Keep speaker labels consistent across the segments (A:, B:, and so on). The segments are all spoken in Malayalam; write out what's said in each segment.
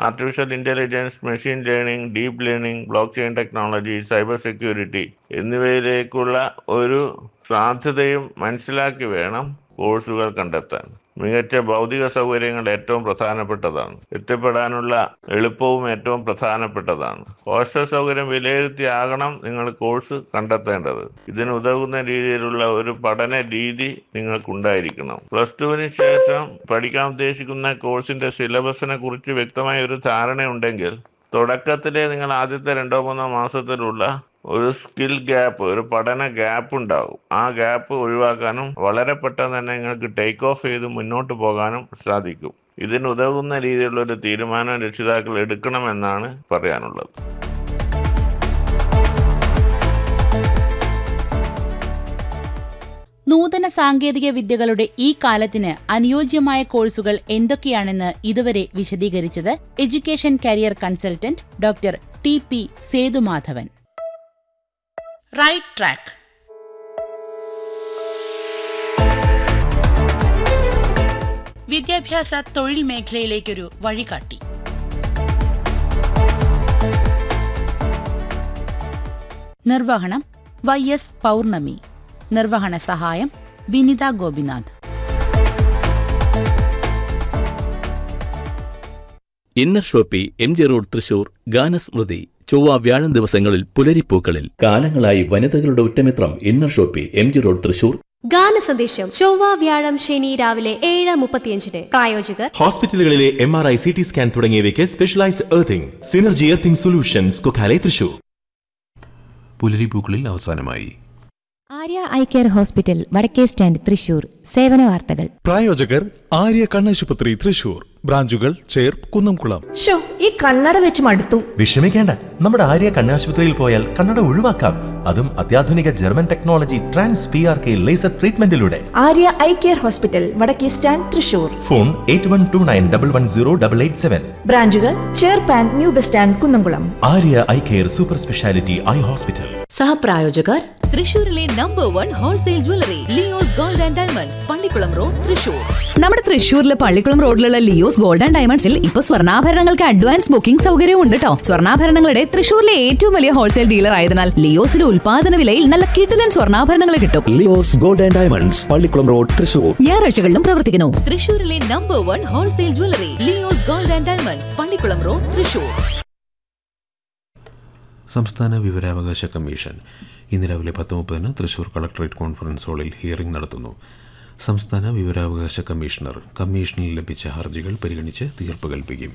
A: artificial intelligence machine learning deep learning blockchain technology cyber security എന്നിവയിലേക്കുള്ള ഒരു സാധ്യതയും മനസ്സിലാക്കി വേണം കോഴ്സുകൾ കണ്ടെത്താൻ മികച്ച ഭൗതിക സൗകര്യങ്ങൾ ഏറ്റവും പ്രധാനപ്പെട്ടതാണ് എത്തിപ്പെടാനുള്ള എളുപ്പവും ഏറ്റവും പ്രധാനപ്പെട്ടതാണ് ഹോസ്റ്റൽ സൗകര്യം വിലയിരുത്തിയാകണം നിങ്ങൾ കോഴ്സ് കണ്ടെത്തേണ്ടത് ഇതിന് ഉതകുന്ന രീതിയിലുള്ള ഒരു പഠന രീതി നിങ്ങൾക്കുണ്ടായിരിക്കണം പ്ലസ് ടുവിന് ശേഷം പഠിക്കാൻ ഉദ്ദേശിക്കുന്ന കോഴ്സിന്റെ സിലബസിനെ കുറിച്ച് വ്യക്തമായ ഒരു ധാരണയുണ്ടെങ്കിൽ തുടക്കത്തിലെ നിങ്ങൾ ആദ്യത്തെ രണ്ടോ മൂന്നോ മാസത്തിലുള്ള ഒരു സ്കിൽ ഗ്യാപ്പ് ഒരു പഠന ഗ്യാപ്പ് ഉണ്ടാകും ആ ഗ്യാപ്പ് ഒഴിവാക്കാനും വളരെ പെട്ടെന്ന് തന്നെ നിങ്ങൾക്ക് ടേക്ക് ഓഫ് ചെയ്ത് മുന്നോട്ട് പോകാനും സാധിക്കും ഇതിന് ഉതകുന്ന രീതിയിലുള്ള ഒരു തീരുമാനം രക്ഷിതാക്കൾ എടുക്കണമെന്നാണ് പറയാനുള്ളത്
B: നൂതന സാങ്കേതിക വിദ്യകളുടെ ഈ കാലത്തിന് അനുയോജ്യമായ കോഴ്സുകൾ എന്തൊക്കെയാണെന്ന് ഇതുവരെ വിശദീകരിച്ചത് education career consultant doctor T P Sethumadhavan right track വിദ്യാഭ്യാസ തൊഴിൽ മേഖലയിലേക്കൊരു വഴികാട്ടി നിർവഹണം വൈ എസ് പൗർണമി നിർവഹണ സഹായം Binitha Gopinath
C: inner shoppe M G road Thrissur ഗാനസ്മൃതി ചൊവ്വ വ്യാഴം ദിവസങ്ങളിൽ പുലരിപ്പൂക്കളിൽ കാലങ്ങളായി വനിതകളുടെ ഉറ്റമിത്രം inner shoppe M G road Thrissur
D: ഗാന സന്ദേശം ചൊവ്വ വ്യാഴം ശനി രാവിലെ ഏഴ് മുപ്പത്തിയഞ്ചിന് പ്രായോജകർ
E: ഹോസ്പിറ്റലുകളിലെ M R I C T scan തുടങ്ങിയവയ്ക്ക് specialised earthing synergy earthing solutions Kokkale Thrissur പുലരിപ്പൂക്കളിൽ അവസാനമായി
F: ആര്യ ഐ കെയർ ഹോസ്പിറ്റൽ വടക്കേ സ്റ്റാൻഡ് തൃശൂർ സേവന വാർത്തകൾ
G: പ്രായോജകർ ആര്യ കണ്ണാശുപത്രി തൃശൂർ ബ്രാഞ്ചുകൾ ചേർ കുന്നംകുളം
H: ഷോ ഈ കണ്ണട വെച്ച് മടുത്തു
E: വിഷമിക്കേണ്ട നമ്മുടെ ആര്യ കണ്ണാശുപത്രിയിൽ പോയാൽ കണ്ണട ഒഴിവാക്കാം അതും അത്യാധുനിക German technology trans P R K laser ട്രീറ്റ്മെന്റിലൂടെ
H: ആര്യ ഐ കെയർ ഹോസ്പിറ്റൽ വടക്കേ stand Thrissur
E: phone eight one two nine double one zero double eight seven
H: ബ്രാഞ്ചുകൾ ചേർപ്പാൻ new bus stand Kunnamkulam
E: Arya eye care super speciality eye hospital
I: സഹപ്രായോജകർ തൃശൂരിലെ number one wholesale jewellery Leo's gold and diamonds Pallikkulam road Thrissur
J: നമ്മുടെ തൃശൂരിലെ പള്ളിക്കുളം റോഡിലുള്ള ലിയോസ് ഗോൾഡ് ആൻഡ് ഡയമണ്ട്സിൽ ഇപ്പൊ സ്വർണ്ണാഭരണങ്ങൾക്ക് അഡ്വാൻസ് ബുക്കിംഗ് സൗകര്യവും ഉണ്ട് കേട്ടോ സ്വർണ്ണാഭരണങ്ങളുടെ തൃശൂരിലെ ഏറ്റവും വലിയ ഹോൾസെയിൽ ഡീലർ ആയതിനാൽ ലിയോസിലെ ഉൽപാദന വിലയിൽ നല്ല കിടിലൻ സ്വർണ്ണാഭരണങ്ങൾ കിട്ടും
K: Leo's gold and diamonds Pallikkulam road Thrissur
J: ഞായറാഴ്ചകളിലും പ്രവർത്തിക്കുന്നു
I: തൃശൂരിലെ number one wholesale jewellery Leo's gold and diamonds Pallikkulam road Thrissur
L: സംസ്ഥാന വിവരാവകാശ കമ്മീഷൻ ഇന്ന് രാവിലെ പത്ത് മുപ്പതിന് തൃശൂർ കളക്ടറേറ്റ് കോൺഫറൻസ് ഹാളിൽ ഹിയറിംഗ് നടത്തുന്നു സംസ്ഥാന വിവരാവകാശ കമ്മീഷണർ കമ്മീഷനിൽ ലഭിച്ച ഹർജികൾ പരിഗണിച്ച് തീർപ്പ് കൽപ്പിക്കും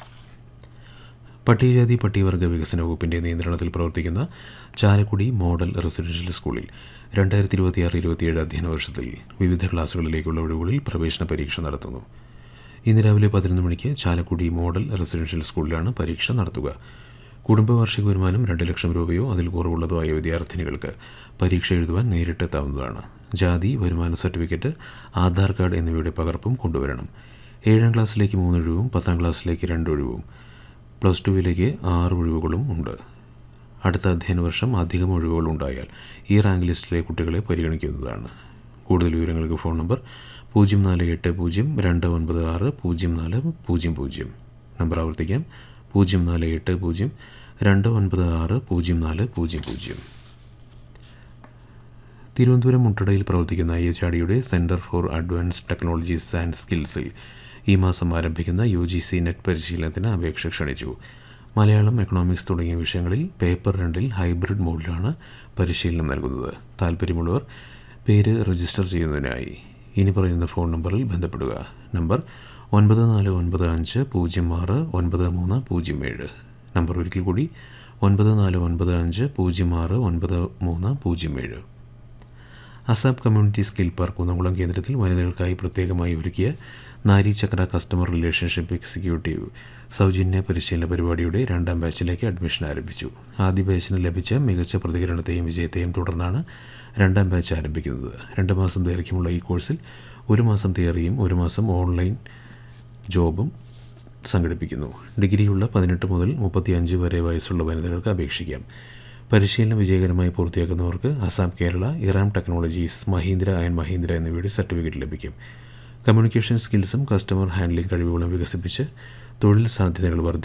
L: പട്ടികജാതി പട്ടികവർഗ വികസന വകുപ്പിൻ്റെ നിയന്ത്രണത്തിൽ പ്രവർത്തിക്കുന്ന ചാലക്കുടി മോഡൽ റെസിഡൻഷ്യൽ സ്കൂളിൽ രണ്ടായിരത്തി ഇരുപത്തിയാറ് ഇരുപത്തിയേഴ് അധ്യയന വർഷത്തിൽ വിവിധ ക്ലാസുകളിലേക്കുള്ള ഒഴിവുകളിൽ പ്രവേശന പരീക്ഷ നടത്തുന്നു ഇന്ന് രാവിലെ പതിനൊന്ന് മണിക്ക് ചാലക്കുടി മോഡൽ റെസിഡൻഷ്യൽ സ്കൂളിലാണ് പരീക്ഷ നടത്തുക കുടുംബ വാർഷിക വരുമാനം രണ്ട് ലക്ഷം രൂപയോ അതിൽ കുറവുള്ളതോ ആയ വിദ്യാർത്ഥിനികൾക്ക് പരീക്ഷ എഴുതുവാൻ നേരിട്ടെത്താവുന്നതാണ് ജാതി വരുമാന സർട്ടിഫിക്കറ്റ് ആധാർ കാർഡ് എന്നിവയുടെ പകർപ്പും കൊണ്ടുവരണം ഏഴാം ക്ലാസ്സിലേക്ക് മൂന്നൊഴിവും പത്താം ക്ലാസ്സിലേക്ക് രണ്ടൊഴിവും പ്ലസ് ടുവിലേക്ക് ആറ് ഒഴിവുകളും ഉണ്ട് അടുത്ത അധ്യയന വർഷം അധികം ഒഴിവുകൾ ഉണ്ടായാൽ ഈ റാങ്ക് ലിസ്റ്റിലെ കുട്ടികളെ പരിഗണിക്കുന്നതാണ് കൂടുതൽ വിവരങ്ങൾക്ക് ഫോൺ നമ്പർ പൂജ്യം നാല് എട്ട് പൂജ്യം രണ്ട് ഒൻപത് ആറ് പൂജ്യം നാല് പൂജ്യം പൂജ്യം നമ്പർ ആവർത്തിക്കാം പൂജ്യം നാല് എട്ട് പൂജ്യം രണ്ട് ഒൻപത് ആറ് പൂജ്യം നാല് പൂജ്യം പൂജ്യം തിരുവനന്തപുരം മുട്ടടയിൽ പ്രവർത്തിക്കുന്ന ഐ എച്ച് ആടിയുടെ centre for advanced technologies and സ്കിൽസിൽ ഈ മാസം ആരംഭിക്കുന്ന യു ജി സി നെറ്റ് പരിശീലനത്തിന് അപേക്ഷ ക്ഷണിച്ചു മലയാളം എക്കണോമിക്സ് തുടങ്ങിയ വിഷയങ്ങളിൽ പേപ്പർ രണ്ടിൽ ഹൈബ്രിഡ് മോഡിലാണ് പരിശീലനം നൽകുന്നത് താല്പര്യമുള്ളവർ പേര് രജിസ്റ്റർ ചെയ്യുന്നതിനായി ഇനി പറയുന്ന ഫോൺ നമ്പറിൽ ബന്ധപ്പെടുക നമ്പർ ഒൻപത് നാല് ഒൻപത് അഞ്ച് പൂജ്യം ആറ് ഒൻപത് മൂന്ന് പൂജ്യം ഏഴ് നമ്പർ ഒരിക്കൽ കൂടി ഒൻപത് നാല് ഒൻപത് അഞ്ച് പൂജ്യം ആറ് ഒൻപത് മൂന്ന് പൂജ്യം ഏഴ് ASAP community skill park Kunnamkulam കേന്ദ്രത്തിൽ വനിതകൾക്കായി പ്രത്യേകമായി ഒരുക്കിയ Nari Chakra customer relationship executive സൗജന്യ പരിശീലന പരിപാടിയുടെ രണ്ടാം ബാച്ചിലേക്ക് അഡ്മിഷൻ ആരംഭിച്ചു ആദ്യ ബാച്ചിന് ലഭിച്ച മികച്ച പ്രതികരണത്തെയും വിജയത്തെയും തുടർന്നാണ് രണ്ടാം ബാച്ച് ആരംഭിക്കുന്നത് രണ്ട് മാസം ദൈർഘ്യമുള്ള ഈ കോഴ്സിൽ ഒരു മാസം തിയറിയും ഒരു മാസം ഓൺലൈൻ ജോബും സംഘടിപ്പിക്കുന്നു ഡിഗ്രിയുള്ള പതിനെട്ട് മുതൽ മുപ്പത്തിയഞ്ച് വരെ വയസ്സുള്ള വനിതകൾക്ക് അപേക്ഷിക്കാം പരിശീലനം വിജയകരമായി പൂർത്തിയാക്കുന്നവർക്ക് ASAP Kerala Eram technologies Mahindra and Mahindra എന്നിവയുടെ സർട്ടിഫിക്കറ്റ് ലഭിക്കും കമ്മ്യൂണിക്കേഷൻ സ്കിൽസും കസ്റ്റമർ ഹാൻഡ്ലിംഗ് കഴിവുകളും വികസിപ്പിച്ച് തൊഴിൽ സാധ്യതകൾ വർദ്ധിക്കും